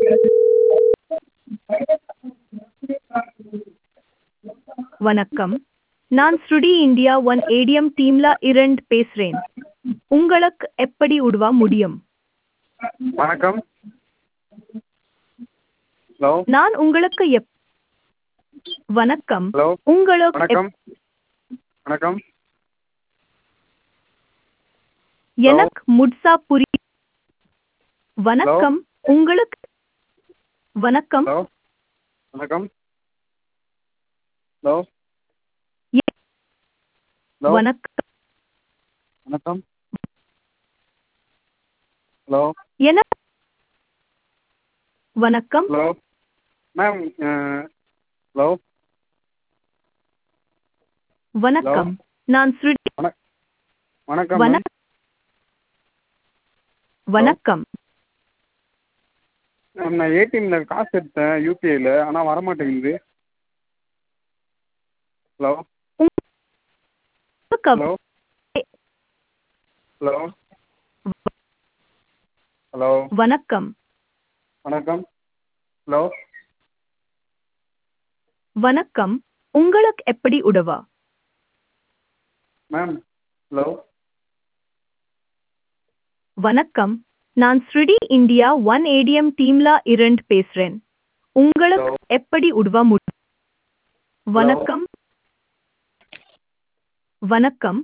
வணக்கம் நான் ஸ்ருடி இந்தியா ஒன் ஏடிஎம் டீம்ல இரண்டு பேசுறேன் உங்களுக்கு எப்படி உதவ முடியும் வணக்கம் ஹலோ நான் உங்களுக்கு எப் வணக்கம் ஹலோ உங்களுக்கு எப்- வணக்கம் வணக்கம் எனக்கு முட்சா புரி வணக்கம் உங்களுக்கு வணக்கம் ஹலோ வணக்கம் ஹலோ எ- ஹலோ வணக்கம் வணக்கம் ஹலோ என வணக்கம் ஹலோ மேம் ஹலோ வணக்கம் நான் ஸ்ருடி வணக்கம் வண மேம் வணக்கம் மேம் நான் ஏடிஎம்ல காசு எடுத்தேன் யூபிஐல ஆனால் வரமாட்டேங்குது ஹலோ உங்களுக்கு ஹலோ ஹலோ ஹலோ வணக்கம் வணக்கம் ஹலோ வணக்கம் உங்களுக்கு எப்படி உதவ மேம் ஹலோ வணக்கம் நான் ஸ்ருடி இந்தியா ஒன் ஏடிஎம் டீம்ல இரண்டு பேசுறேன் உங்களுக்கு Hello. எப்படி உதவ முடியும் வணக்கம் வணக்கம்